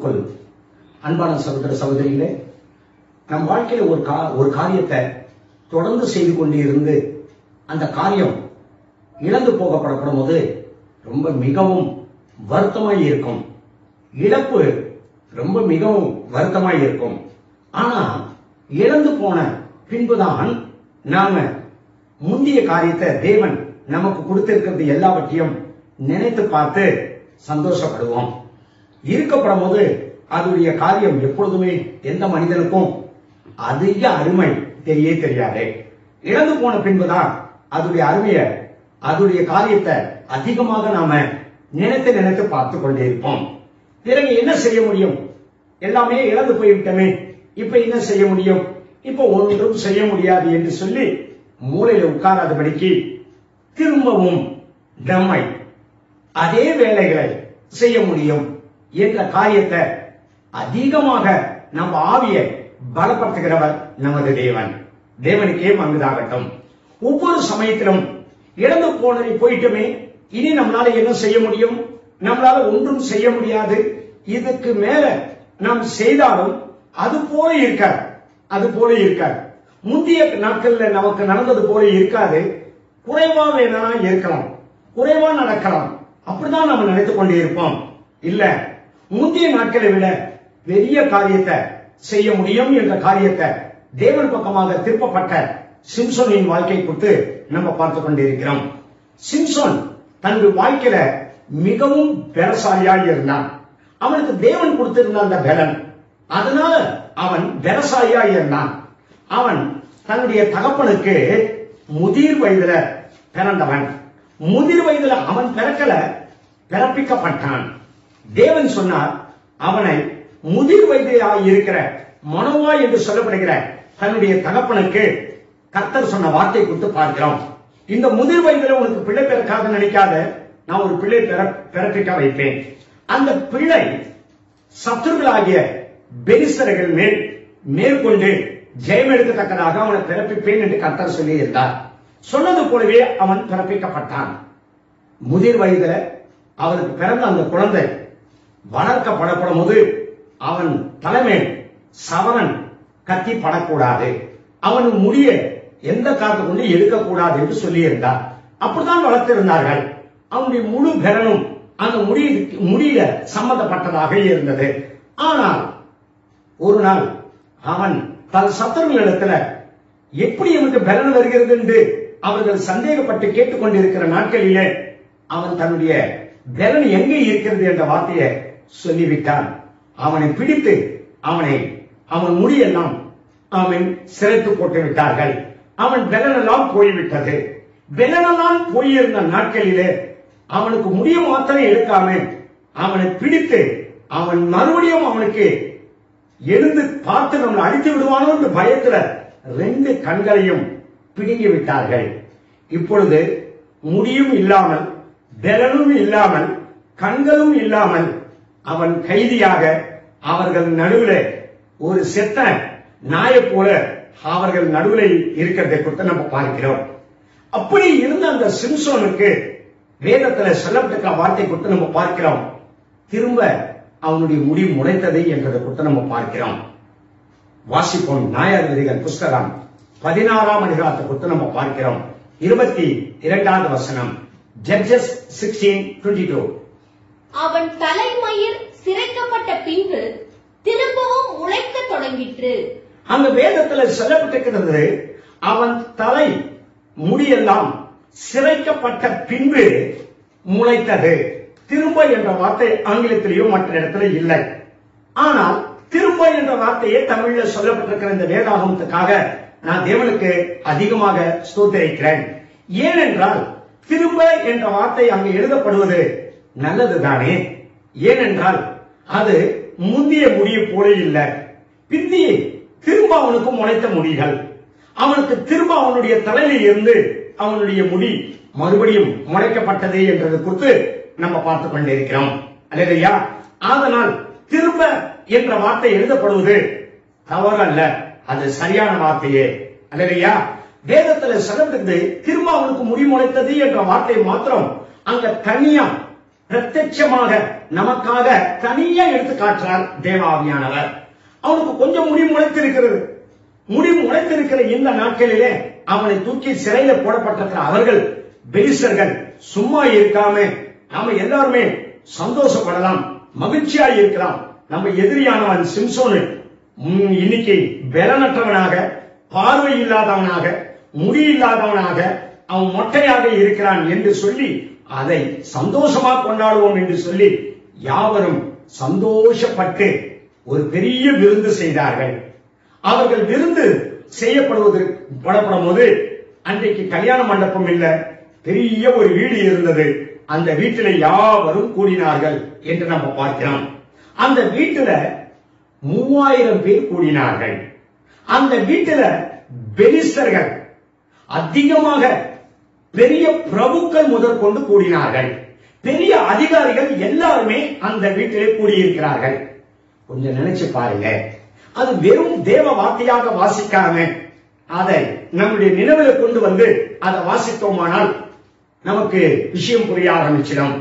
கிறிஸ்துவுக்குள் அன்பான சகோதர சகோதரிகளே நம் வாழ்க்கையில ஒரு கா ஒரு காரியத்தை தொடர்ந்து செய்து கொண்டு இருந்து அந்த காரியம் இழந்து போகப்படப்படும் போது ரொம்ப மிகவும் வருத்தமாய் இருக்கும் இழப்பு ரொம்ப மிகவும் வருத்தமாய் இருக்கும் ஆனா இழந்து போன பின்புதான் நாம முந்திய காரியத்தை தேவன் நமக்கு கொடுத்திருக்கிறது எல்லாவற்றையும் நினைத்து பார்த்து சந்தோஷப்படுவோம் இருக்கப்படும் போது அதனுடைய காரியம் எப்பொழுதுமே எந்த மனிதனுக்கும் அதிக அருமை தெரிய தெரியாது இழந்து போன பின்புதான் அதனுடைய அருமைய அதனுடைய காரியத்தை அதிகமாக நாம நினைத்து நினைத்து பார்த்து கொண்டே இருப்போம் பிறகு என்ன செய்ய முடியும் எல்லாமே இழந்து போய்விட்டமே இப்ப என்ன செய்ய முடியும் இப்ப ஒன்றும் செய்ய முடியாது என்று சொல்லி மூலையில உட்காராதபடிக்கு திரும்பவும் நம்மை அதே வேலைகளை செய்ய முடியும் என்ற காரியத்தை அதிகமாக நம்ம ஆவியை பலப்படுத்துகிறவர் நமது தேவன் தேவனுக்கே மங்குதாகட்டும் ஒவ்வொரு சமயத்திலும் இழந்து போனதை போயிட்டுமே இனி நம்மளால என்ன செய்ய முடியும் நம்மளால ஒன்றும் செய்ய முடியாது இதுக்கு மேல நாம் செய்தாலும் அது போல இருக்காது அது போல இருக்காது முந்தைய நாட்கள்ல நமக்கு நடந்தது போல இருக்காது குறைவா வேணா இருக்கலாம் குறைவா நடக்கலாம் அப்படிதான் நம்ம நினைத்துக் கொண்டே இருப்போம் இல்ல முந்தைய நாட்களை விட பெரிய காரியத்தை செய்ய முடியும் என்ற காரியத்தை தேவன் பக்கமாக திருப்பப்பட்ட சிம்சோனின் வாழ்க்கை குறித்து நம்ம பார்த்து கொண்டிருக்கிறோம் சிம்சோன் தன்னுடைய வாழ்க்கையில மிகவும் பலசாலியாக இருந்தான் அவனுக்கு தேவன் கொடுத்திருந்த அந்த பலன் அதனால அவன் பலசாலியா இருந்தான் அவன் தன்னுடைய தகப்பனுக்கு முதிர் வயதுல பிறந்தவன் முதிர் வயதுல அவன் பிறக்கல பிறப்பிக்கப்பட்டான் தேவன் சொன்னார் அவனை முதிர் வயதில் இருக்கிற மனோவா என்று சொல்லப்படுகிற தன்னுடைய தகப்பனுக்கு கர்த்தர் சொன்ன வார்த்தை கொடுத்து பார்க்கிறோம் இந்த முதிர் வயதில் உனக்கு பிள்ளை பிறக்காதுன்னு நினைக்காத நான் ஒரு பிள்ளை பிற பிறப்பிக்க வைப்பேன் அந்த பிள்ளை சத்துருக்களாகிய பெரிசர்கள் மேல் மேற்கொண்டு ஜெயம் எடுக்கத்தக்கதாக அவனை பிறப்பிப்பேன் என்று கர்த்தர் சொல்லி இருந்தார் சொன்னது போலவே அவன் பிறப்பிக்கப்பட்டான் முதிர் வயதுல அவருக்கு பிறந்த அந்த குழந்தை வளர்க்கப்படப்படும் போது அவன் தலைமையில் சவரன் கத்தி படக்கூடாது அவன் முடிய எந்த காத்து கொண்டு எடுக்கக்கூடாது என்று சொல்லியிருந்தார் அப்படித்தான் வளர்த்திருந்தார்கள் அவனுடைய முழு பலனும் அந்த முடி முடியில சம்பந்தப்பட்டதாக இருந்தது ஆனால் ஒரு நாள் அவன் தன் சத்தர்களிடத்துல எப்படி அவனுக்கு பலன் வருகிறது என்று அவர்கள் சந்தேகப்பட்டு கேட்டுக்கொண்டிருக்கிற நாட்களிலே அவன் தன்னுடைய பலன் எங்கே இருக்கிறது என்ற வார்த்தையை சொல்லிவிட்டான் அவனை பிடித்து அவனை அவன் முடியெல்லாம் அவன் சிறைத்து போட்டு விட்டார்கள் அவன் பலனெல்லாம் போய்விட்டது பலனெல்லாம் போயிருந்த நாட்களிலே அவனுக்கு முடிய மாத்திரம் எடுக்காம அவனை பிடித்து அவன் மறுபடியும் அவனுக்கு எழுந்து பார்த்து நம்மளை அடித்து விடுவானோ என்று பயத்துல ரெண்டு கண்களையும் பிடுங்கி விட்டார்கள் இப்பொழுது முடியும் இல்லாமல் பலனும் இல்லாமல் கண்களும் இல்லாமல் அவன் கைதியாக அவர்கள் நடுவில் ஒரு செத்த நாயை போல அவர்கள் நடுவில் இருக்கிறதை குறித்து நம்ம பார்க்கிறோம் அப்படி இருந்த அந்த சிம்சோனுக்கு வேதத்துல சொல்லப்பட்டிருக்கிற வார்த்தை குறித்து நம்ம பார்க்கிறோம் திரும்ப அவனுடைய முடி முளைத்தது என்றதை குறித்து நம்ம பார்க்கிறோம் வாசிப்போம் நியாயாதிபதிகள் புஸ்தகம் பதினாறாம் அதிகாரத்தை குறித்து நம்ம பார்க்கிறோம் இருபத்தி இரண்டாவது வசனம் ஜட்ஜஸ் சிக்ஸ்டீன் டுவெண்ட்டி டூ அவன் தலைமயிர் சிரைக்கப்பட்ட பின்பு திரும்பவும் முளைக்கத் தொடங்கிற்று அந்த வேதத்துல சொல்லப்பட்டிருக்கிறது அவன் தலை முடியெல்லாம் சிரைக்கப்பட்ட பின்பு முளைத்தது திரும்ப என்ற வார்த்தை ஆங்கிலத்திலேயோ மற்ற இடத்துல இல்லை ஆனால் திரும்ப என்ற வார்த்தையே தமிழ்ல சொல்லப்பட்டிருக்கிற இந்த வேதாகமத்துக்காக நான் தேவனுக்கு அதிகமாக ஸ்தோத்தரிக்கிறேன் ஏனென்றால் திரும்ப என்ற வார்த்தை அங்கு எழுதப்படுவது நல்லதுதானே ஏனென்றால் அது முந்திய முடிய போல இல்லை பிந்தி திரும்ப அவனுக்கு முளைத்த முடிகள் அவனுக்கு திரும்ப அவனுடைய தலையில இருந்து அவனுடைய முடி மறுபடியும் முளைக்கப்பட்டது என்றது குறித்து நம்ம பார்த்து கொண்டிருக்கிறோம் அல்லையா அதனால் திரும்ப என்ற வார்த்தை எழுதப்படுவது தவறல்ல அது சரியான வார்த்தையே அல்லையா வேதத்துல சொல்லப்பட்டது திரும்ப அவனுக்கு முடி முளைத்தது என்ற வார்த்தை மாத்திரம் அங்க தனியா பிரத்யட்சமாக நமக்காக தனியா எடுத்து காட்டுறார் தேவாவியானவர் அவனுக்கு கொஞ்சம் முடி முளைத்திருக்கிறது முடி முளைத்திருக்கிற இந்த நாட்களிலே அவனை தூக்கி சிறையில போடப்பட்டிருக்கிற அவர்கள் பெலிசர்கள் சும்மா இருக்காம நாம எல்லாருமே சந்தோஷப்படலாம் மகிழ்ச்சியா இருக்கலாம் நம்ம எதிரியானவன் சிம்சோனு ம், இன்னைக்கு பலனற்றவனாக பார்வை இல்லாதவனாக முடி இல்லாதவனாக அவன் மொட்டையாக இருக்கிறான் என்று சொல்லி அதை சந்தோஷமா கொண்டாடுவோம் என்று சொல்லி யாவரும் சந்தோஷப்பட்டு ஒரு பெரிய விருந்து செய்தார்கள் அவர்கள் விருந்து செய்யப்படுவதற்கு படப்படும் போது அன்றைக்கு கல்யாண மண்டபம் இல்ல பெரிய ஒரு வீடு இருந்தது அந்த வீட்டில யாவரும் கூடினார்கள் என்று நம்ம பார்க்கிறோம் அந்த வீட்டுல மூவாயிரம் பேர் கூடினார்கள் அந்த வீட்டுல பெலிஸ்தர்கள் அதிகமாக பெரிய பிரபுக்கள் முதற்கொண்டு கூடினார்கள் பெரிய அதிகாரிகள் எல்லாருமே அந்த வீட்டிலே கூடியிருக்கிறார்கள் கொஞ்சம் நினைச்சு பாருங்க அது வெறும் தேவ வார்த்தையாக வாசிக்காம அதை நம்முடைய நினைவில் கொண்டு வந்து அதை வாசித்தோமானால் நமக்கு விஷயம் புரிய ஆரம்பிச்சிடும்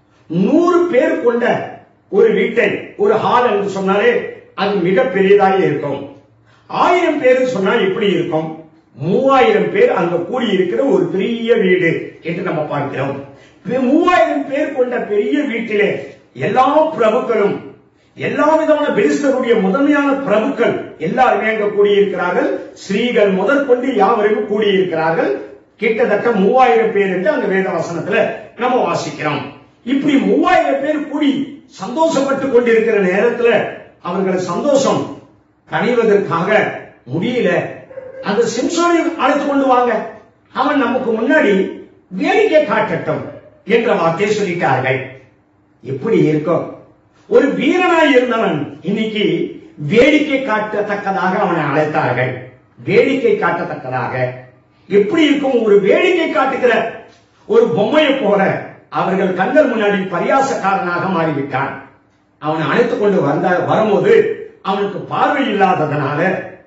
நூறு பேர் கொண்ட ஒரு வீட்டை ஒரு ஹால் என்று சொன்னாலே அது மிக பெரியதாக இருக்கும் ஆயிரம் பேர் சொன்னா எப்படி இருக்கும் மூவாயிரம் பேர் அங்க கூடி இருக்கிற ஒரு பெரிய வீடு என்று நம்ம பார்க்கிறோம் மூவாயிரம் பேர் கொண்ட பெரிய வீட்டிலே எல்லா பிரபுக்களும் எல்லா விதமான பெலிஸ்தருடைய முதன்மையான பிரபுக்கள் எல்லாருமே அங்க கூடியிருக்கிறார்கள் ஸ்ரீகள் முதற்கொண்டு யாவரும் கூடியிருக்கிறார்கள் கிட்டத்தட்ட மூவாயிரம் பேர் என்று அந்த வேத வசனத்துல நம்ம வாசிக்கிறோம் இப்படி மூவாயிரம் பேர் கூடி சந்தோஷப்பட்டு கொண்டிருக்கிற நேரத்துல அவர்கள் சந்தோஷம் கனிவதற்காக முடியல அந்த சிம்சோனை அழைத்து கொண்டு வாங்க அவன் நமக்கு முன்னாடி வேடிக்கை காட்டட்டும் என்ற வார்த்தையை சொல்லிட்டார்கள் எப்படி இருக்கும் ஒரு வீரனாய் இருந்தவன் இன்னைக்கு வேடிக்கை காட்டத்தக்கதாக அவனை அழைத்தார்கள் வேடிக்கை காட்டத்தக்கதாக எப்படி இருக்கும் ஒரு வேடிக்கை காட்டுகிற ஒரு பொம்மையை போல அவர்கள் கண்கள் முன்னாடி பரியாசக்காரனாக மாறிவிட்டான் அவனை அழைத்துக் கொண்டு வந்த வரும்போது அவனுக்கு பார்வை இல்லாததனால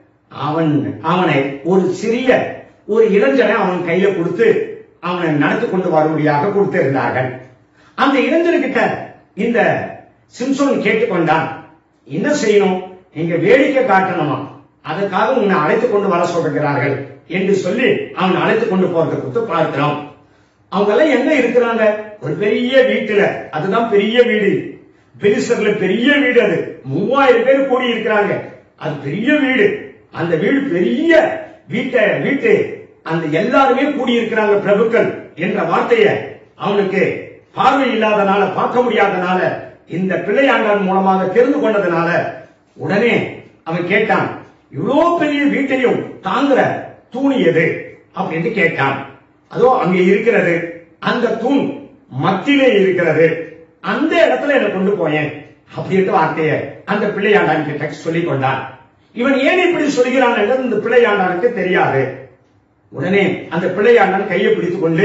அவன் அவனை ஒரு சிறிய ஒரு இளைஞனை அவன் கையில கொடுத்து அவனை நடத்தி கொண்டு வரும்படியாக கொடுத்திருந்தார்கள் அந்த இளைஞர்கிட்ட இந்த சிம்சோன் கேட்டுக்கொண்டான் என்ன செய்யணும் நீங்க வேடிக்கை காட்டணுமா அதுக்காக உன்னை அழைத்துக் கொண்டு வர சொல்கிறார்கள் என்று சொல்லி அவன் அழைத்துக் கொண்டு போறதை கொடுத்து பார்க்கிறோம் அவங்க எல்லாம் எங்க இருக்கிறாங்க ஒரு பெரிய வீட்டுல அதுதான் பெரிய வீடு பெரிசர்ல பெரிய வீடு அது மூவாயிரம் பேர் கூடி இருக்கிறாங்க அது பெரிய வீடு அந்த வீடு பெரிய வீட்டை வீட்டு அந்த எல்லாருமே கூடி இருக்கிறாங்க பிரபுக்கள் என்ற வார்த்தையை அவனுக்கு பார்வை இல்லாதனால பார்க்க முடியாதனால இந்த பிள்ளையாண்டான் மூலமாக தெரிந்து கொண்டதுனால உடனே அவன் கேட்டான் இவ்வளோ பெரிய வீட்டையும் தாங்குற தூண் எது அப்படின்னு கேட்டான் அதோ அங்க இருக்கிறது அந்த தூண் மத்தியிலே இருக்கிறது அந்த இடத்துல என்ன கொண்டு போயேன் அப்படின்ட்டு வார்த்தையை அந்த பிள்ளையாண்டான் கிட்ட சொல்லிக் கொண்டான் இவன் ஏன் இப்படி சொல்கிறான் என்றது இந்த பிள்ளையாண்டானுக்கு தெரியாது உடனே அந்த பிள்ளையாண்டான் கையை பிடித்துக் கொண்டு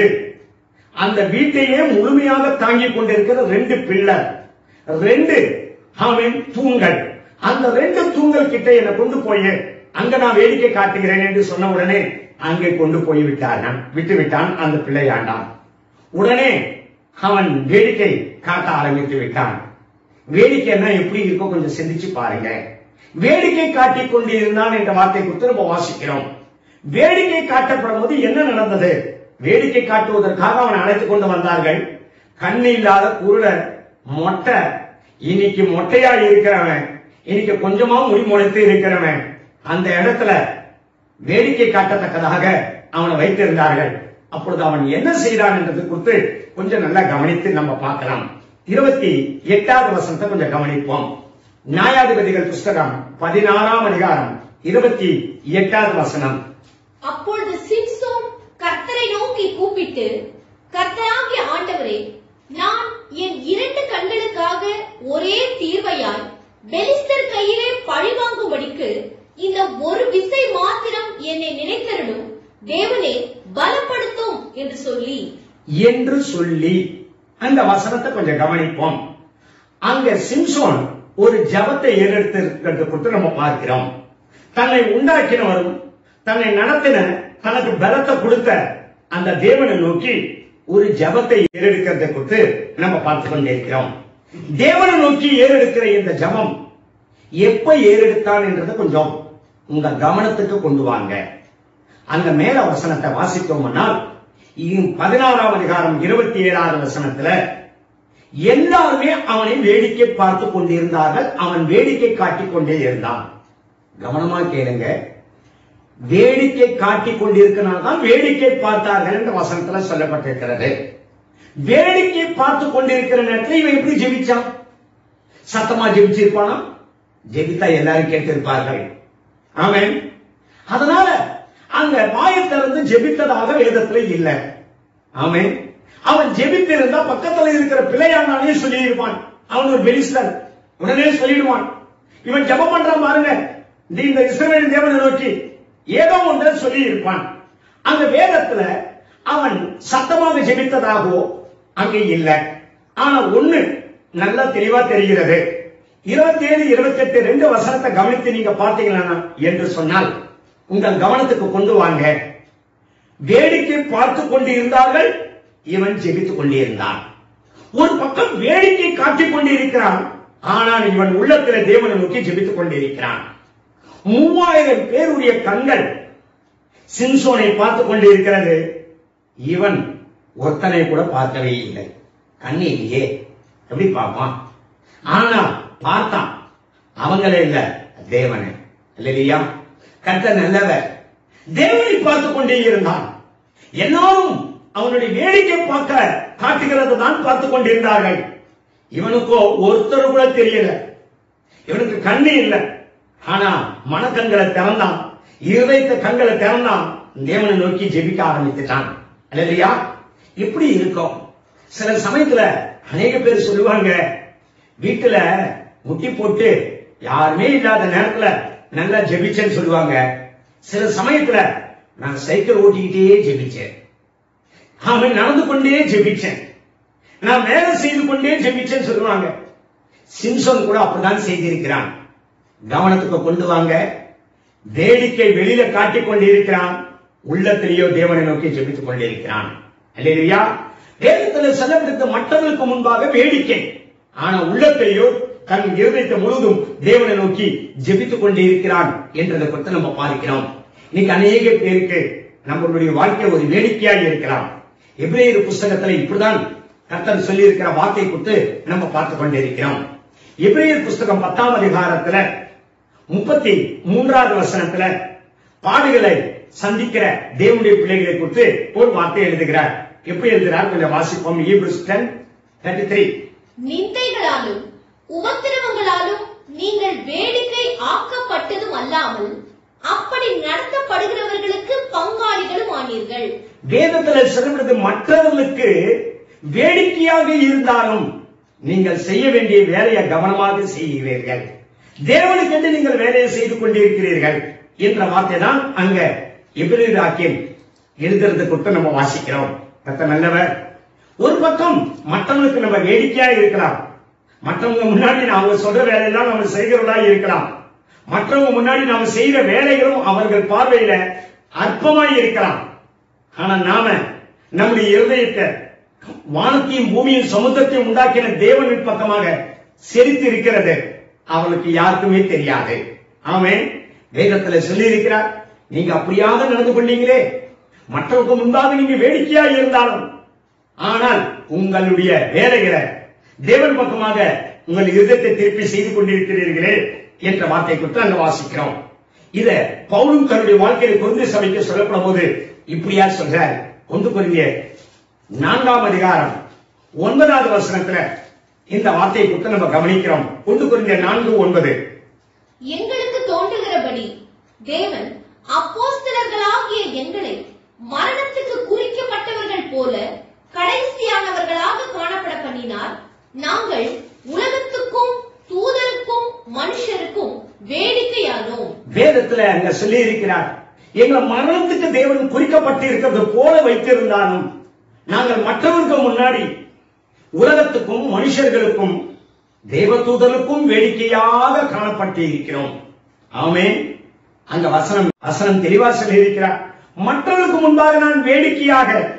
அந்த வீட்டையே முழுமையாக தாங்கிக் கொண்டிருக்கிற ரெண்டு பிள்ளர் ரெண்டு அவன் தூண்கள் அந்த ரெண்டு தூண்கள் கிட்ட என்னை கொண்டு போய் அங்க நான் வேடிக்கை காட்டுகிறேன் என்று சொன்ன உடனே அங்கே கொண்டு போய் விட்டான் விட்டு விட்டான் அந்த பிள்ளையாண்டான் உடனே அவன் வேடிக்கை காட்ட ஆரம்பித்து விட்டான் வேடிக்கைன்னா எப்படி இருக்கோ கொஞ்சம் சிந்திச்சு பாருங்க வேடிக்கை காட்டிக் கொண்டிருந்தான் என்ற வார்த்தை குறித்து நம்ம வாசிக்கிறோம் வேடிக்கை காட்டப்படும் போது என்ன நடந்தது வேடிக்கை காட்டுவதற்காக அவன் அழைத்துக் கொண்டு வந்தார்கள் கண்ணு இல்லாத குருட மொட்டை இன்னைக்கு மொட்டையா இருக்கிறவன் இன்னைக்கு கொஞ்சமா முடி முளைத்து இருக்கிறவன் அந்த இடத்துல வேடிக்கை காட்டத்தக்கதாக அவனை வைத்திருந்தார்கள் அப்பொழுது அவன் என்ன செய்தான் என்றது குறித்து கொஞ்சம் நல்லா கவனித்து நம்ம பார்க்கலாம் இருபத்தி எட்டாவது வசனத்தை கொஞ்சம் கவனிப்போம் நியாயாதிபதிகள் புஸ்தகம் பதினாறாம் அதிகாரம் இருபத்தி எட்டாவது வசனம் அப்பொழுது சிம்சோன் கர்த்தரை நோக்கி கூப்பிட்டு கர்த்தராகிய ஆண்டவரே நான் என் இரண்டு கண்களுக்காக ஒரே தீர்வையாய் பெலிஸ்தர் கையிலே பழிவாங்கும்படிக்கு இந்த ஒரு விசை மாத்திரம் என்னை நினைத்தருளும் தேவனே பலப்படுத்தும் என்று சொல்லி என்று சொல்லி அந்த வசனத்தை கொஞ்சம் கவனிப்போம் அங்க சிம்சோன் ஒரு ஜபத்தை ஏறெடுத்திருக்கிறது குறித்து நம்ம பார்க்கிறோம் தன்னை உண்டாக்கினவரும் தன்னை நடத்தின தனக்கு பலத்தை கொடுத்த அந்த தேவனை நோக்கி ஒரு ஜபத்தை ஏறெடுக்கிறதை குறித்து நம்ம பார்த்து கொண்டிருக்கிறோம் தேவனை நோக்கி ஏறெடுக்கிற இந்த ஜபம் எப்ப ஏறெடுத்தான் என்றதை கொஞ்சம் உங்க கவனத்துக்கு கொண்டு வாங்க அந்த மேல வசனத்தை வாசித்தோம்னால் இ- பதினாறாம் அதிகாரம் இருபத்தி ஏழாவது வசனத்துல எல்லாருமே அவனை வேடிக்கை பார்த்து கொண்டிருந்தார்கள் அவன் வேடிக்கை காட்டிக் கொண்டே இருந்தான் கவனமா கேளுங்க வேடிக்கை காட்டிக் கொண்டிருக்கிறான் வேடிக்கை பார்த்தார்கள் என்ற வசனத்துல சொல்லப்பட்டிருக்கிறது வேடிக்கை பார்த்து கொண்டிருக்கிற நேரத்தில் இவன் எப்படி ஜெபிச்சான் சத்தமா ஜெபிச்சிருப்பானா ஜெபித்தா எல்லாரும் கேட்டிருப்பார்கள் ஆமென் அதனால அங்க வாயை திறந்து ஜெபித்ததாக வேதத்துல இல்ல ஆமென் அவன் ஜெபித்திருந்தா பக்கத்துல இருக்கிற பிள்ளையானாலே சொல்லியிருப்பான் அவன் ஒரு பெலிஸ்தர் உடனே சொல்லிடுவான் இவன் ஜெபம் பண்றான் பாருங்க இந்த இந்த இஸ்ரவேல் தேவனை நோக்கி ஏதோ ஒன்றை சொல்லி இருப்பான் அந்த வேதத்துல அவன் சத்தமாக ஜெபித்ததாகவோ அங்கே இல்ல ஆனா ஒண்ணு நல்லா தெளிவா தெரிகிறது இருபத்தி ஏழு இருபத்தி எட்டு ரெண்டு வசனத்தை கவனித்து நீங்க பார்த்தீங்களா என்று சொன்னால் உங்கள் கவனத்துக்கு கொண்டு வாங்க வேடிக்கை பார்த்து கொண்டு இருந்தார்கள் இவன் ஜெபித்துக் கொண்டிருந்தான் ஒரு பக்கம் வேடிக்கை காட்டிக் கொண்டிருக்கிறான் ஆனால் இவன் உள்ளத்தில தேவனை நோக்கி ஜெபித்துக் கொண்டிருக்கிறான் மூவாயிரம் பேருடைய கண்கள் சிம்சோனை பார்த்து கொண்டிருக்கிறது இவன் ஒருத்தனை கூட பார்க்கவே இல்லை கண்ணு இல்லையே எப்படி பார்ப்பான் ஆனா பார்த்தான் அவங்களே இல்ல தேவனை இல்லையா கர்த்தர் நல்லவர் தேவனை பார்த்து கொண்டே இருந்தான் எல்லாரும் அவனுடைய வேடிக்கை பார்க்க காட்டுகிறது தான் பார்த்து கொண்டிருந்தார்கள் இவனுக்கோ ஒருத்தர் கூட தெரியல இவனுக்கு கண்ணு இல்ல ஆனா மனக்கண்களை திறந்தான் இருதயத்த கண்களை திறந்தான் தேவனை நோக்கி ஜெபிக்க ஆரம்பித்துட்டான் இல்லையா இப்படி இருக்கும் சில சமயத்துல அநேக பேர் சொல்லுவாங்க வீட்டுல முட்டி போட்டு யாருமே இல்லாத நேரத்துல நல்லா ஜெபிச்சேன்னு சொல்லுவாங்க சில சமயத்துல நான் சைக்கிள் ஓட்டிக்கிட்டே ஜெபிச்சேன் அவன் நடந்து கொண்டே ஜெபிச்சேன் நான் வேலை செய்து கொண்டே ஜெபிச்சேன்னு சொல்லுவாங்க சிம்சன் கூட அப்படிதான் செய்திருக்கிறான் கவனத்துக்கு கொண்டு வாங்க வேடிக்கை வெளியில காட்டிக் கொண்டிருக்கிறான் உள்ளத்திலேயோ தேவனை நோக்கி ஜெபித்துக் கொண்டிருக்கிறான் அல்லையா வேதத்தில் சொல்லப்படுத்த மற்றவர்களுக்கு முன்பாக வேடிக்கை ஆனா உள்ளத்திலேயோ தன் இருதயத்தை முழுவதும் தேவனை நோக்கி ஜெபித்துக் கொண்டிருக்கிறான் என்றதை குறித்து நம்ம பார்க்கிறோம் இன்னைக்கு அநேக பேருக்கு நம்மளுடைய வாழ்க்கை ஒரு வேடிக்கையாக இருக்கலாம் எபிரேயர் புஸ்தகத்துல இப்படிதான் கர்த்தர் சொல்லி இருக்கிற வாக்கை குறித்து நம்ம பார்த்து கொண்டிருக்கிறோம் எபிரேயர் புஸ்தகம் பத்தாம் அதிகாரத்துல முப்பத்தி மூன்றாவது வசனத்துல பாடுகளை சந்திக்கிற தேவனுடைய பிள்ளைகளை குறித்து ஒரு வார்த்தை எழுதுகிறார் எப்படி எழுதுகிறார் கொஞ்சம் வாசிப்போம் ஈபிரஸ் டென் தேர்ட்டி த்ரீ நிந்தைகளாலும் உபத்திரவங்களாலும் நீங்கள் வேடிக்கை ஆக்கப்பட்டதும் அல்லாமல் அப்படி நடத்தப்படுகிறவர்களுக்கு பங்காளிகளும் ஆனீர்கள் வேதத்துல சொல்லப்படுது மற்றவர்களுக்கு வேடிக்கையாக இருந்தாலும் நீங்கள் செய்ய வேண்டிய வேலையை கவனமாக செய்கிறீர்கள் தேவனுக்கென்று நீங்கள் வேலையை செய்து கொண்டிருக்கிறீர்கள் என்ற வார்த்தை தான் அங்க எபிரேராக்கியம் எழுதுறது கொடுத்து நம்ம வாசிக்கிறோம் கத்த நல்லவர் ஒரு பக்கம் மற்றவங்களுக்கு நம்ம வேடிக்கையா இருக்கலாம் மற்றவங்க முன்னாடி நாம சொல்ற வேலையெல்லாம் நம்ம செய்கிறவர்களா இருக்கலாம் மற்றவங்க முன்னாடி நாம செய்யற வேலைகளும் அவர்கள் பார்வையில அற்பமாய் இருக்கலாம் ஆனா நாம நம்முடைய இருதயத்தை வானத்தையும் பூமியும் சமுத்திரத்தையும் உண்டாக்கின தேவனின் பக்கமாக செலுத்தி இருக்கிறது அவனுக்கு யாருக்குமே தெரியாது ஆமே வேதத்துல சொல்லி இருக்கிறார் நீங்க அப்படியாக நடந்து கொண்டீங்களே மற்றவருக்கு முன்பாக நீங்க வேடிக்கையா இருந்தாலும் ஆனால் உங்களுடைய வேலைகளை தேவன் பக்கமாக உங்கள் இருதயத்தை திருப்பி செய்து கொண்டிருக்கிறீர்களே என்ற வார்த்தை குறித்து அங்க வாசிக்கிறோம் இத பவுலும் தன்னுடைய வாழ்க்கையில கொண்டு சபைக்கு சொல்லப்படும் போது இப்படியா சொல்றார் கொண்டு கொரிய நான்காம் அதிகாரம் ஒன்பதாவது வசனத்துல இந்த வார்த்தையை குறித்து நம்ம கவனிக்கிறோம் கொண்டு கொரிய நான்கு ஒன்பது எங்களுக்கு தோன்றுகிறபடி தேவன் அப்போஸ்தலர்களாகிய எங்களை மரணத்துக்கு குறிக்கப்பட்டவர்கள் போல கடைசியானவர்களாக காணப்பட பண்ணினார் நாங்கள் உலகத்துக்கும் தூதருக்கும் மனுஷருக்கும் வேடிக்கையானோம் வேதத்துல அங்க சொல்லி இருக்கிறார் எங்களை மரணத்துக்கு தேவன் குறிக்கப்பட்டு இருக்கிறது போல வைத்திருந்தாலும் நாங்கள் மற்றவருக்கு முன்னாடி உலகத்துக்கும் மனுஷர்களுக்கும் தேவதூதருக்கும் வேடிக்கையாக காணப்பட்டு இருக்கிறோம் ஆமே அங்க வசனம் வசனம் தெளிவா சொல்லி இருக்கிறார் மற்றவர்களுக்கு முன்பாக நான் வேடிக்கையாக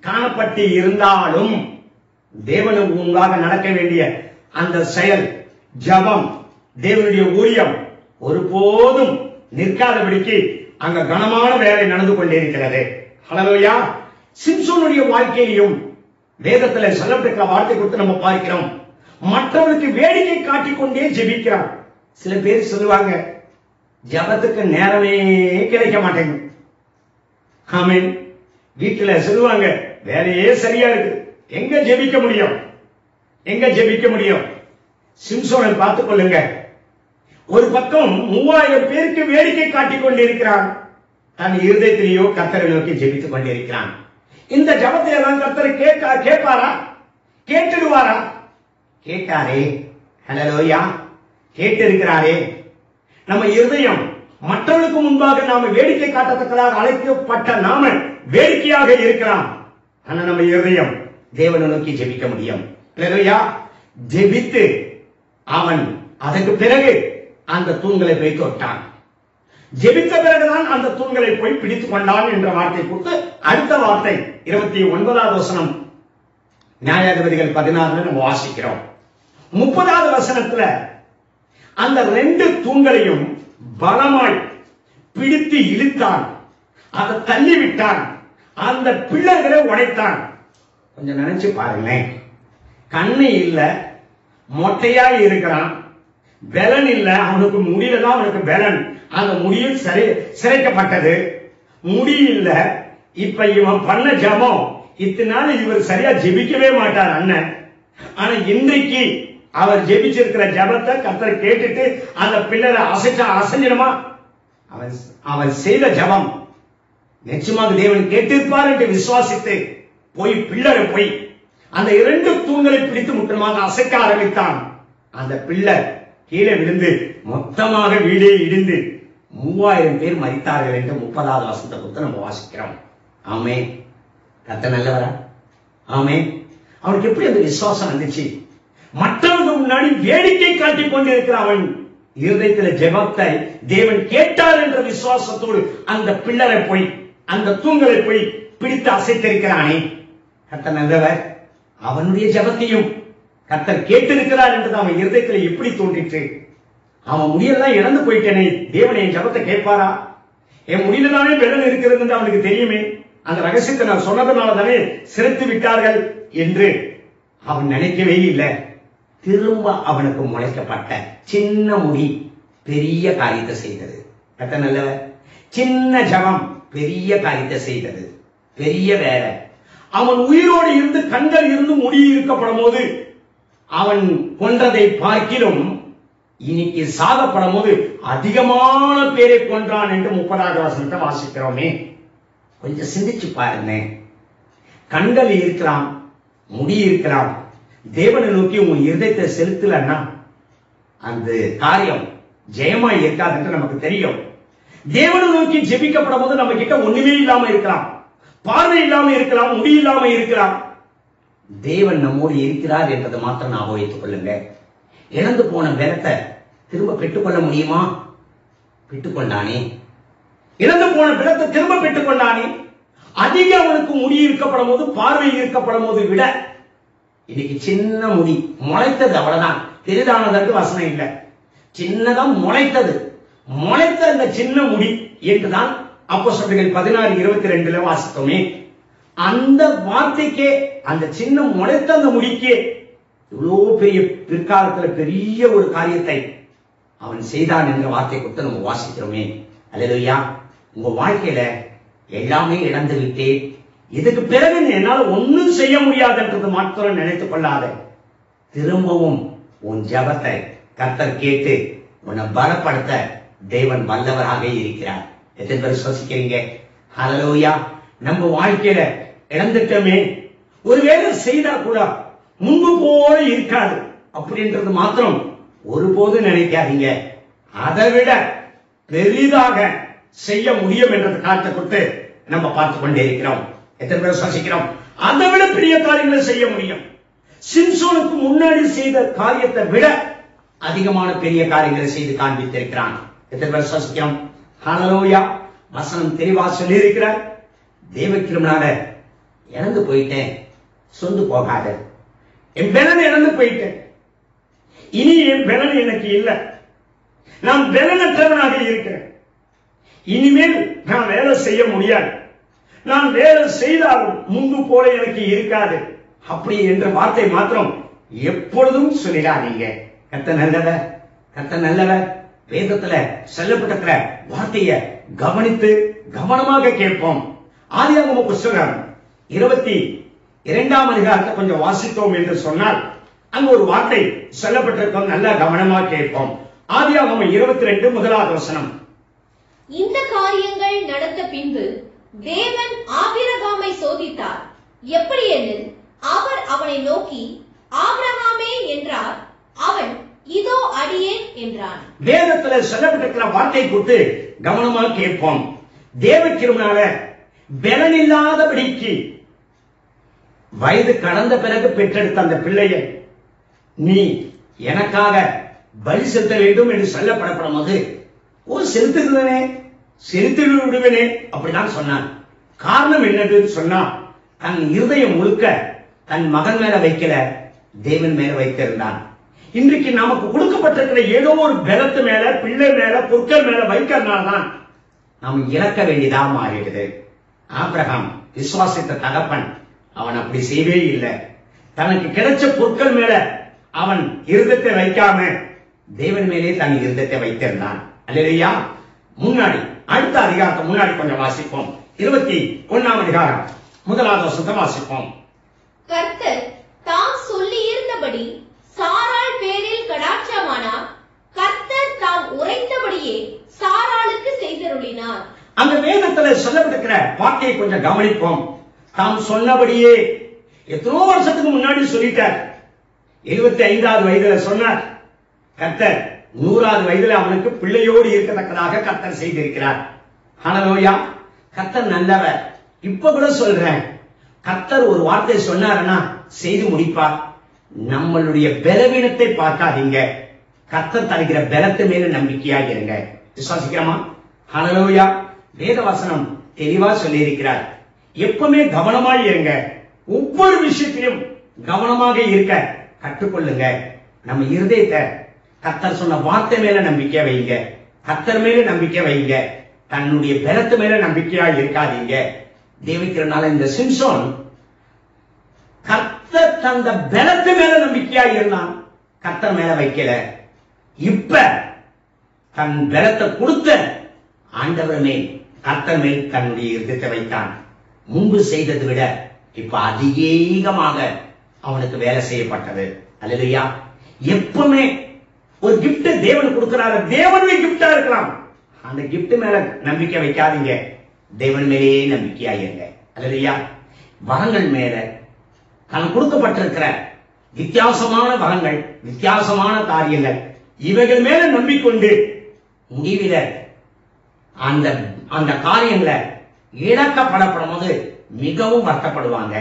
காணப்பட்டு இருந்தாலும் தேவனுக்கு முன்பாக நடக்க வேண்டிய அந்த செயல் ஜபம் தேவனுடைய ஊழியம் ஒருபோதும் நிற்காதபடிக்கு அங்க கனமான வேலை நடந்து கொண்டிருக்கிறது ஹalleluya சிம்சோனுடைய வாழ்க்கையிலும் வேதத்துல சொல்லப்பட்டிருக்கிற வார்த்தை கொடுத்து நம்ம பார்க்கிறோம் மற்றவர்களுக்கு வேடிக்கை காட்டிக்கொண்டே ஜெபிக்கிறான் சில பேர் சொல்லுவாங்க ஜபத்துக்கு நேரமே கிடைக்க மாட்டேங்குது ஆமென் வீட்டுல சொல்லுவாங்க வேலையே சரியா இருக்கு எங்க ஜெபிக்க முடியும் எங்க ஜெபிக்க முடியும் சிம்சோனை பார்த்துக் கொள்ளுங்க ஒரு பக்கம் மூவாயிரம் பேருக்கு வேடிக்கை காட்டிக் கொண்டிருக்கிறான் தன் இருதயத்திலேயோ கத்தரை நோக்கி ஜெபித்துக் கொண்டிருக்கிறான் இந்த ஜபத்தை எல்லாம் கத்தரை கேட்கா கேட்பாரா கேட்டுடுவாரா கேட்டாரே ஹலலோயா கேட்டு இருக்கிறாரே நம்ம இருதயம் மற்றவர்களுக்கு முன்பாக நாம வேடிக்கை காட்டத்தக்கதாக அழைக்கப்பட்ட நாம வேடிக்கையாக இருக்கலாம் ஆனா நம்ம இருதயம் தேவனை நோக்கி ஜெபிக்க முடியும் ஹalleluya ஜெபித்து அவன் அதற்கு பிறகு அந்த தூண்களை போய் தொட்டான் ஜெபித்த பிறகுதான் அந்த தூண்களை போய் பிடித்துக் கொண்டான் என்ற வார்த்தை கொடுத்து அடுத்த வார்த்தை இருபத்தி ஒன்பதாவது வசனம் நியாயாதிபதிகள் பதினாறுல நம்ம வாசிக்கிறோம் முப்பதாவது வசனத்துல அந்த ரெண்டு தூண்களையும் பலமாய் பிடித்து இழுத்தான் அதை தள்ளி விட்டான் அந்த பிள்ளைகளை உடைத்தான் கொஞ்சம் நினைச்சு பாருங்களேன் கண்ணு இல்ல மொட்டையா இருக்கிறான் பெலன் இல்ல அவனுக்கு முடியில தான் அவனுக்கு பெலன் அந்த முடியில் சிறை சிறைக்கப்பட்டது முடி இல்ல இப்ப இவன் பண்ண ஜபம் இத்தனை நாள் இவர் சரியா ஜெபிக்கவே மாட்டார் அண்ணன் ஆனா இன்றைக்கு அவர் ஜெபிச்சிருக்கிற ஜபத்தை கத்தர் கேட்டுட்டு அந்த பிள்ளரை அசைச்சா அசைஞ்சிடுமா அவன் அவன் செய்த ஜபம் நிச்சயமாக தேவன் கேட்டிருப்பார் என்று விசுவாசித்து போய் பிள்ளரை போய் அந்த இரண்டு தூண்களை பிடித்து முற்றமாக அசைக்க ஆரம்பித்தான் அந்த பிள்ளை கீழே விழுந்து மொத்தமாக வீடே இடிந்து மூவாயிரம் பேர் மரித்தார்கள் என்று முப்பதாவது வசனத்தை கொடுத்து நம்ம வாசிக்கிறோம் ஆமே கத்த நல்லவரா ஆமே அவனுக்கு எப்படி அந்த விசுவாசம் வந்துச்சு மற்றவங்க முன்னாடி வேடிக்கை காட்டிக் கொண்டிருக்கிற அவன் இருதயத்துல ஜெபத்தை தேவன் கேட்டார் என்ற விசுவாசத்தோடு அந்த பிள்ளரை போய் அந்த தூண்களை போய் பிடித்து அசைத்திருக்கிறானே கத்த நல்லவர் அவனுடைய ஜெபத்தையும் கத்தர் கேட்டிருக்கிறார் என்றது அவன் இருதயத்துல எப்படி தோன்றிற்று அவன் முடியெல்லாம் இழந்து போயிட்டேனே தேவன் என் ஜபத்தை கேட்பாரா என் முடியல தானே பெலன் இருக்கிறது என்று அவனுக்கு தெரியுமே அந்த ரகசியத்தை நான் சொன்னதுனால தானே சிரித்து விட்டார்கள் என்று அவன் நினைக்கவே இல்லை திரும்ப அவனுக்கு முளைக்கப்பட்ட சின்ன முடி பெரிய காரியத்தை செய்தது கத்த நல்லவர் சின்ன ஜபம் பெரிய காரியத்தை செய்தது பெரிய வேலை அவன் உயிரோடு இருந்து கண்கள் இருந்து முடி இருக்கப்படும் போது அவன் கொன்றதை பார்க்கிலும் இன்னைக்கு சாகப்படும் போது அதிகமான பேரை கொன்றான் என்று முப்பதாவது வசனத்தை வாசிக்கிறோமே கொஞ்சம் சிந்திச்சு பாருங்க கண்கள் இருக்கலாம் முடி இருக்கலாம் தேவனை நோக்கி உன் இருதயத்தை செலுத்தலன்னா அந்த காரியம் ஜெயமா இருக்காது என்று நமக்கு தெரியும் தேவனை நோக்கி ஜெபிக்கப்படும் போது நம்ம கிட்ட ஒண்ணுமே இல்லாம இருக்கலாம் பார்வை இல்லாம இருக்கலாம் முடி இல்லாம இருக்கலாம் தேவன் நம்மோடு இருக்கிறார் என்பதை மாத்திரம் ஞாபகம் வைத்துக் கொள்ளுங்க இழந்து போன பலத்தை திரும்ப பெற்றுக்கொள்ள முடியுமா பெற்றுக்கொண்டானே இழந்து போன பலத்தை திரும்ப பெற்றுக்கொண்டானே அதிக அவனுக்கு முடி இருக்கப்படும் போது பார்வை இருக்கப்படும் போது விட இன்னைக்கு சின்ன முடி முளைத்தது அவ்வளவுதான் பெரிதானதற்கு வசனம் இல்லை சின்னதா முளைத்தது முளைத்த அந்த சின்ன முடி என்றுதான் அப்போ சொல்றீர்கள் பதினாறு இருபத்தி ரெண்டுல வாசித்தோமே அந்த வார்த்தைக்கே அந்த சின்ன முளைத்த அந்த முடிக்கே இவ்வளவு பெரிய பிற்காலத்துல பெரிய ஒரு காரியத்தை அவன் செய்தான் என்ற வார்த்தை கொடுத்து நம்ம வாசிக்கிறோமே அல்லையா உங்க வாழ்க்கையில எல்லாமே இழந்து விட்டேன் இதுக்கு பிறகு என்னால ஒண்ணும் செய்ய முடியாதுன்றது மாத்திரம் நினைத்துக் கொள்ளாத திரும்பவும் உன் ஜபத்தை கர்த்தர் கேட்டு உன்னை பலப்படுத்த தேவன் வல்லவராக இருக்கிறார் எத்தனை பேர் விசுவசிக்கிறீங்க ஹalleluya நம்ம வாழ்க்கையில இழந்துட்டோமே ஒருவேளை செய்தா கூட முன்பு போல இருக்காது அப்படின்றது மாத்திரம் ஒருபோது நினைக்காதீங்க அதை விட பெரிதாக செய்ய முடியும் என்றது காட்ட கொடுத்து நம்ம பார்த்து கொண்டே இருக்கிறோம் எத்தனை பேர் சுவாசிக்கிறோம் அதை விட பெரிய காரியங்களை செய்ய முடியும் சிம்சோனுக்கு முன்னாடி செய்த காரியத்தை விட அதிகமான பெரிய காரியங்களை செய்து காண்பித்திருக்கிறான் எத்தனை பேர் சுவாசிக்கிறோம் ஹalleluya வசனம் தெளிவா சொல்லி இருக்கிறார் தேவக்கிரமனால இழந்து போயிட்டேன் சொந்து போகாத என் பலன் இழந்து போயிட்டேன் இனி என் பலன் எனக்கு இல்லை நான் பலனற்றவனாக இருக்கிறேன் இனிமேல் நான் வேலை செய்ய முடியாது நான் வேலை செய்தாலும் முன்பு போல எனக்கு இருக்காது அப்படி என்ற வார்த்தை மாத்திரம் எப்பொழுதும் சொல்லிடாதீங்க கத்த நல்லவர் கத்த நல்லவர் வேதத்துல சொல்லப்பட்டிருக்கிற வார்த்தைய கவனித்து கவனமாக கேட்போம் ஆதியாகம புஸ்தகம் இருபத்தி இரண்டாம் அதிகாரத்தை கொஞ்சம் வாசித்தோம் என்று சொன்னால் அங்க ஒரு வார்த்தை சொல்லப்பட்டிருக்கோம் நல்லா கவனமா கேட்போம் ஆதியாகமம் இருபத்தி ரெண்டு முதலாவது வசனம் இந்த காரியங்கள் நடந்த பின்பு தேவன் ஆபிரகாமை சோதித்தார் எப்படி எனில் அவர் அவனை நோக்கி ஆபிரகாமே என்றார் அவன் இதோ அடியேன் என்றான் வேதத்துல சொல்லப்பட்டிருக்கிற வார்த்தை கொடுத்து கவனமா கேட்போம் தேவக்கிருமனால பலனில்லாதபடிக்கு வயது கடந்த பிறகு பெற்றெடுத்த அந்த பிள்ளையை நீ எனக்காக பலி செலுத்த வேண்டும் என்று சொல்லப்படப்படும் போது ஓ செலுத்துகிறனே செலுத்தி விடுவேனே அப்படிதான் சொன்னான் காரணம் என்னதுன்னு சொன்னா தன் இருதயம் முழுக்க தன் மகன் மேல வைக்கல தேவன் மேல வைத்திருந்தான் இன்றைக்கு நமக்கு கொடுக்கப்பட்டிருக்கிற ஏதோ ஒரு பலத்து மேல பிள்ளை மேல பொருட்கள் மேல வைக்கிறதுனால்தான் நாம் இழக்க வேண்டியதா மாறிடுது ஆபிரகாம் விசுவாசித்த தகப்பன் அவன் அப்படி செய்யவே இல்லை தனக்கு கிடைச்ச பொருட்கள் மேல அவன் இருதத்தை வைக்காம தேவன் மேலே தன் இருதத்தை வைத்திருந்தான் அல்லையா முன்னாடி அடுத்த அதிகாரத்தை முன்னாடி கொஞ்சம் வாசிப்போம் இருபத்தி ஒன்னாம் அதிகாரம் முதலாவது வசனத்தை வாசிப்போம் கர்த்தர் தாம் சொல்லியிருந்தபடி சாராள் பேரில் கடாட்சமானார் கர்த்தர் தாம் உரைத்தபடியே சாராளுக்கு செய்தருளினார் அந்த வேதத்துல சொல்லப்பட்டிருக்கிற வார்த்தையை கொஞ்சம் கவனிப்போம் தாம் சொன்னபடியே எத்தனோ வருஷத்துக்கு முன்னாடி சொல்லிட்டார் எழுபத்தி ஐந்தாவது வயதுல சொன்னார் கர்த்தர் நூறாவது வயதுல அவனுக்கு பிள்ளையோடு இருக்கத்தக்கதாக கர்த்தர் செய்திருக்கிறார் ஹalleluya கர்த்தர் நல்லவர் இப்ப கூட சொல்றேன் கர்த்தர் ஒரு வார்த்தை சொன்னாருன்னா செய்து முடிப்பார் நம்மளுடைய பலவீனத்தை பார்க்காதீங்க கர்த்தர் தருகிற பலத்து மேல நம்பிக்கையா இருங்க விசுவாசிக்கிறோமா ஹalleluya வேதவசனம் தெளிவா சொல்லியிருக்கிறார் எப்பவுமே கவனமாய் இருங்க ஒவ்வொரு விஷயத்திலும் கவனமாக இருக்க கற்றுக்கொள்ளுங்க நம்ம இருதயத்தை கத்தர் சொன்ன வார்த்தை மேல நம்பிக்கை வைங்க கத்தர் மேல நம்பிக்கை வைங்க தன்னுடைய பலத்து மேல நம்பிக்கையா இருக்காதீங்க தேவிக்கிறனால இந்த சிம்சோன் கர்த்தர் தந்த பலத்து மேல நம்பிக்கையா இருந்தான் கர்த்தர் மேல வைக்கல இப்ப தன் பலத்தை கொடுத்த ஆண்டவர் மேல் கர்த்தர் மேல் தன்னுடைய இருதயத்தை வைத்தான் முன்பு செய்ததை விட இப்ப அதிகமாக அவனுக்கு வேலை செய்யப்பட்டது அல்லையா எப்பவுமே ஒரு gift தேவன் கொடுக்கிறாரு தேவனுடைய கிஃப்டா இருக்கலாம் அந்த gift மேல நம்பிக்கை வைக்காதீங்க தேவன் மேலேயே நம்பிக்கையா இருங்க அல்லையா வரங்கள் மேல தான் கொடுக்கப்பட்டிருக்கிற வித்தியாசமான வரங்கள் வித்தியாசமான காரியங்கள் இவைகள் மேல நம்பிக்கொண்டு முடிவில அந்த அந்த காரியங்களை இழக்கப்படப்படும் போது மிகவும் வருத்தப்படுவாங்க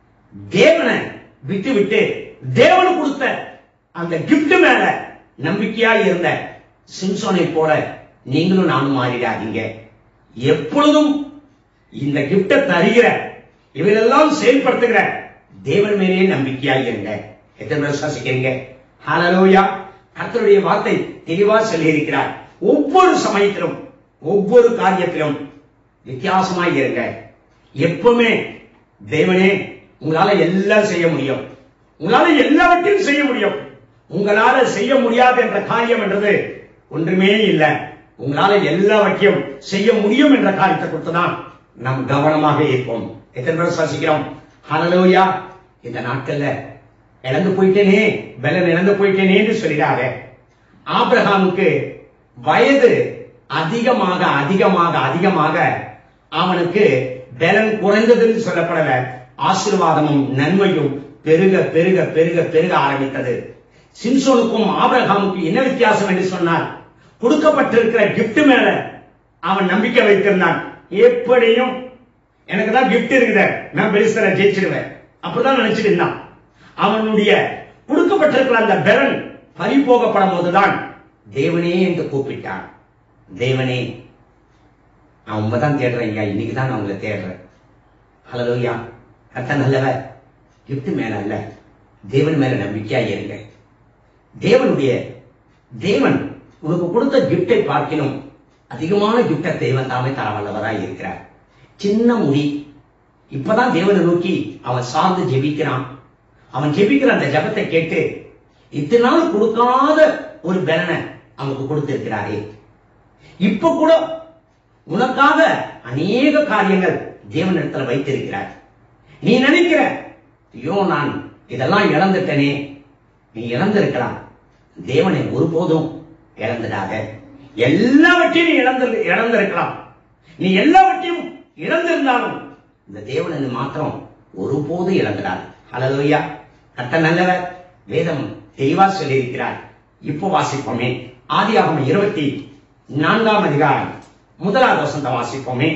தேவனை விட்டு விட்டு தேவன் கொடுத்த அந்த gift மேல நம்பிக்கையா இருந்த சிம்சோனை போல நீங்களும் நானும் மாறிடாதீங்க எப்பொழுதும் இந்த கிஃப்ட தருகிற இவையெல்லாம் செயல்படுத்துகிற தேவன் மேலேயே நம்பிக்கையா இருங்க எத்தனை பேர் விசுவாசிக்கிறீங்க ஹalleluya கர்த்தருடைய வார்த்தை தெளிவா சொல்லி இருக்கிறார் ஒவ்வொரு சமயத்திலும் ஒவ்வொரு காரியத்திலும் வித்தியாசமாய் இருங்க எப்பவுமே தேவனே உங்களால எல்லாம் செய்ய முடியும் உங்களால எல்லாவற்றையும் செய்ய முடியும் உங்களால செய்ய முடியாது என்ற காரியம் என்றது ஒன்றுமே இல்லை உங்களால எல்லாவற்றையும் செய்ய முடியும் என்ற காரியத்தை கொடுத்துதான் நாம் கவனமாக இருப்போம் எத்தனை பேர் சுவாசிக்கிறோம் ஹalleluya இந்த நாட்கள்ல இழந்து போயிட்டேனே பலன் இழந்து போயிட்டேனேன்னு சொல்லிடாத ஆபிரகாமுக்கு வயது அதிகமாக அதிகமாக அதிகமாக அவனுக்கு பலன் குறைந்ததுன்னு சொல்லப்படல ஆசீர்வாதமும் நன்மையும் பெருக பெருக பெருக பெருக ஆரம்பித்தது சிம்சோனுக்கும் ஆபிரகாமுக்கும் என்ன வித்தியாசம் என்று சொன்னார் கொடுக்கப்பட்டிருக்கிற gift மேல அவன் நம்பிக்கை வைத்திருந்தான் எப்படியும் எனக்கு தான் gift இருக்குது நான் பெருசர ஜெயிச்சிடுவேன் அப்படிதான் நினைச்சிட்டு இருந்தான் அவனுடைய கொடுக்கப்பட்டிருக்கிற அந்த பலன் பறி போகப்படும் போதுதான் தேவனே என்று கூப்பிட்டான் தேவனே நான் உங்க தான் தேடுறேன் ஐயா இன்னைக்கு தான் நான் உங்களை தேடுறேன் ஹலோயா கர்த்தர் நல்லவர் கிஃப்ட் மேல அல்ல தேவன் மேல நம்பிக்கையா இருங்க தேவனுடைய தேவன் உனக்கு கொடுத்த கிஃப்டை பார்க்கணும் அதிகமான கிஃப்டை தேவன் தாமே தர வல்லவராய் இருக்கிறார் சின்ன முடி இப்பதான் தேவனை நோக்கி அவன் சார்ந்து ஜெபிக்கிறான் அவன் ஜெபிக்கிற அந்த ஜெபத்தை கேட்டு இத்தனை நாள் கொடுக்காத ஒரு பலனை அவனுக்கு கொடுத்திருக்கிறாரே இப்ப கூட உனக்காக அநேக காரியங்கள் தேவனிடத்துல வைத்திருக்கிறார் நீ நினைக்கிற ஐயோ நான் இதெல்லாம் இழந்துட்டேனே நீ இழந்திருக்கலாம் தேவனை ஒருபோதும் இழந்துடாத எல்லாவற்றையும் நீ இழந்து இழந்திருக்கலாம் நீ எல்லாவற்றையும் இழந்திருந்தாலும் இந்த தேவனை நீ மாத்திரம் ஒருபோதும் இழந்துடாது ஹalleluya கர்த்தர் நல்லவர் வேதம் தெளிவா சொல்லியிருக்கிறார் இப்போ வாசிப்போமே ஆதியாகமம் இருபத்தி நான்காம் அதிகாரம் முதலாவது வசந்த வாசிப்போமே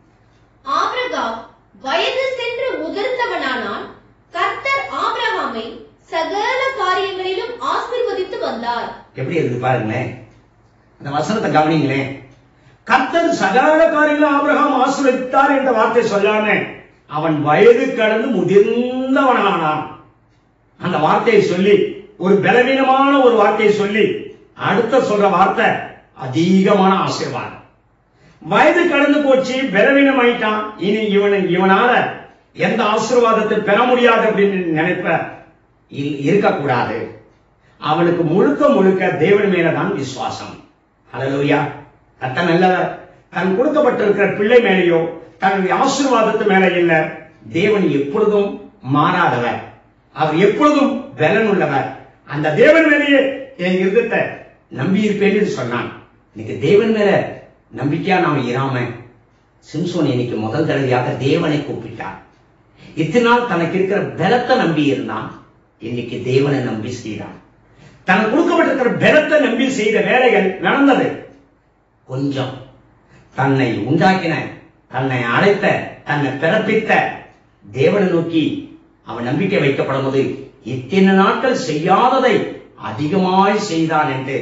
ஆபிரகாம் வயது சென்று முதிர்ந்தவனானான் கர்த்தர் ஆபிரகாமை சகல காரியங்களிலும் ஆசீர்வதித்து வந்தார் எப்படி இருக்கு பாருங்களேன் அந்த வசனத்தை கவனிங்களேன் கர்த்தர் சகல காரியங்களும் ஆபிரகாம் ஆசீர்வதித்தார் என்ற வார்த்தை சொல்லாம அவன் வயது கடந்து முதிர்ந்தவனானான் அந்த வார்த்தையை சொல்லி ஒரு பலவீனமான ஒரு வார்த்தையை சொல்லி அடுத்த சொல்ற வார்த்தை அதிகமான ஆசீர்வாதம் வயது கடந்து போச்சு பலவீனம் ஆயிட்டான் இனி இவனை இவனால எந்த ஆசீர்வாதத்தை பெற முடியாது அப்படின்னு நினைப்ப இ- இருக்கக்கூடாது அவனுக்கு முழுக்க முழுக்க தேவன் மேலதான் விசுவாசம் ஹalleluya கத்த நல்லவர் தன் கொடுக்கப்பட்டிருக்கிற பிள்ளை மேலேயோ தன்னுடைய ஆசீர்வாதத்து மேல இல்ல தேவன் எப்பொழுதும் மாறாதவர் அவர் எப்பொழுதும் பலன் உள்ளவர் அந்த தேவன் மேலேயே என் இருதத்தை நம்பி இருப்பேன்னு சொன்னான் இன்னைக்கு தேவன் மேல நம்பிக்கையா நாம இராம சிம்சோன் இன்னைக்கு முதல் தடவையாக தேவனை கூப்பிட்டார் இத்தனை நாள் தனக்கு இருக்கிற பலத்தை நம்பி இருந்தான் இன்னைக்கு தேவனை நம்பி செய்தான் தனக்கு கொடுக்கப்பட்டிருக்கிற பலத்தை நம்பி செய்த வேலைகள் நடந்தது கொஞ்சம் தன்னை உண்டாக்கின தன்னை அழைத்த தன்னை பிறப்பித்த தேவனை நோக்கி அவன் நம்பிக்கை வைக்கப்படும் போது இத்தனை நாட்கள் செய்யாததை அதிகமாய் செய்தான் என்று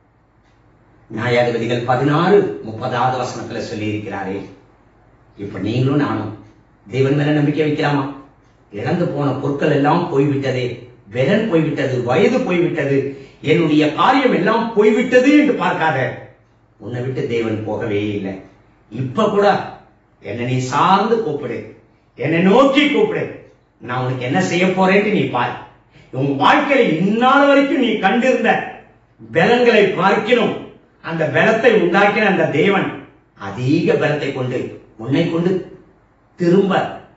நியாயாதிபதிகள் பதினாறு முப்பதாவது வசனத்துல சொல்லி இருக்கிறாரே இப்ப நீங்களும் நானும் தேவன் மேல நம்பிக்கை வைக்கலாமா இழந்து போன பொருட்கள் எல்லாம் போய்விட்டதே வெலன் போய்விட்டது வயது போய்விட்டது என்னுடைய காரியம் எல்லாம் போய்விட்டது என்று பார்க்காத உன்னை விட்டு தேவன் போகவே இல்லை இப்ப கூட என்னை நீ சார்ந்து கூப்பிடு என்னை நோக்கி கூப்பிடு நான் உனக்கு என்ன செய்ய போறேன்னு நீ பார் உன் வாழ்க்கையில இந்நாள் வரைக்கும் நீ கண்டிருந்த பலன்களை பார்க்கணும் அந்த பலத்தை உண்டாக்கின அந்த தேவன் அதிக பலத்தை கொண்டு உன்னை கொண்டு திரும்ப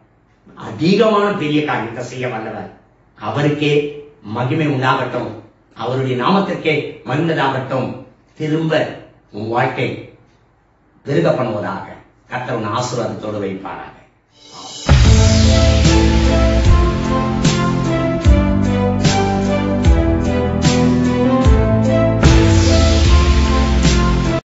அதிகமான பெரிய காரியத்தை செய்ய வல்லவர் அவருக்கே மகிமை உண்டாகட்டும் அவருடைய நாமத்திற்கே மகிழ்ந்ததாகட்டும் திரும்ப உன் வாழ்க்கை பெருக பண்ணுவதாக கர்த்தர் உன் ஆசீர்வாதத்தோடு வைப்பாராக ஆமென்.